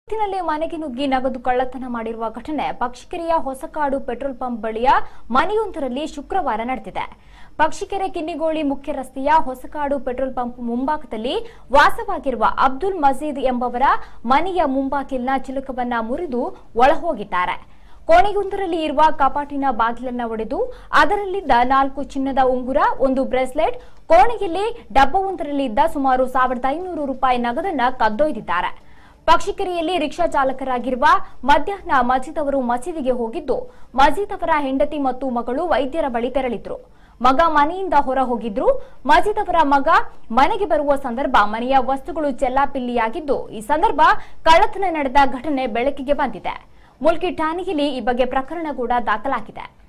ನಲ್ಲಿ ಮನೆಗೆ ನುಗ್ಗಿ ನಗದು ಕಳ್ಳತನ ಮಾಡಿರುವ ಘಟನೆ ಪಕ್ಷಿಕೆರೆಯ ಹೊಸಕಾಡು ಪೆಟ್ರೋಲ್ ಪಂಪ್ ಬಳಿಯ ಮನೆಯೊಂದರಲ್ಲಿ ಶುಕ್ರವಾರ ನಡೆದಿದೆ ಪಕ್ಷಿಕೆರೆ ಕಿನ್ನಿಗೋಳಿ ಮುಖ್ಯ ರಸ್ತೆಯ ಹೊಸಕಾಡು ಪೆಟ್ರೋಲ್ ಪಂಪ್ ಮುಂಭಾಗದಲ್ಲಿ ವಾಸವಾಗಿರುವ ಅಬ್ದುಲ್ ಮಜೀದ್ ಎಂಬವರ ಮನೆಯ ಮುಂಬಾಗಿಲಿನ ಚಿಲಕವನ್ನ ಮುರಿದು ಒಳಹೋಗಿದ್ದಾರೆ ಕೋಣೆಯೊಂದರಲ್ಲಿ ಇರುವ ಕಪಾಟಿನ ಬಾಗಿಲನ್ನ ಒಡೆದು ಅದರಲ್ಲಿದ್ದ ನಾಲ್ಕು ಚಿನ್ನದ ಉಂಗುರ ಒಂದು ಬ್ರೇಸ್ಲೆಟ್ ಕೋಣೆಯಲ್ಲಿ ಡಬ್ಬವೊಂದರಲ್ಲಿ ಇದ್ದ ಸುಮಾರು ಸಾವಿರದ ಐನೂರು ರೂಪಾಯಿ ನಗದನ್ನ ಕದ್ದೊಯ್ದಿದ್ದಾರೆ ಪಕ್ಷಿಕೆರೆಯಲ್ಲಿ ರಿಕ್ಷಾ ಚಾಲಕರಾಗಿರುವ ಮಧ್ಯಾಹ್ನ ಮಜೀದ್ ಅವರು ಮಸೀದಿಗೆ ಹೋಗಿದ್ದು ಮಜೀದ್ ಅವರ ಹೆಂಡತಿ ಮತ್ತು ಮಗಳು ವೈದ್ಯರ ಬಳಿ ತೆರಳಿದ್ರು ಮಗ ಮನೆಯಿಂದ ಹೊರ ಹೋಗಿದ್ರು ಮಜೀದ್ ಅವರ ಮಗ ಮನೆಗೆ ಬರುವ ಸಂದರ್ಭ ಮನೆಯ ವಸ್ತುಗಳು ಚೆಲ್ಲಾಪಿಲ್ಲಿಯಾಗಿದ್ದು ಈ ಸಂದರ್ಭ ಕಳ್ಳತನ ನಡೆದ ಘಟನೆ ಬೆಳಕಿಗೆ ಬಂದಿದೆ ಮುಲ್ಕಿ ಠಾಣೆಯಲ್ಲಿ ಈ ಬಗ್ಗೆ ಪ್ರಕರಣ ಕೂಡ ದಾಖಲಾಗಿದೆ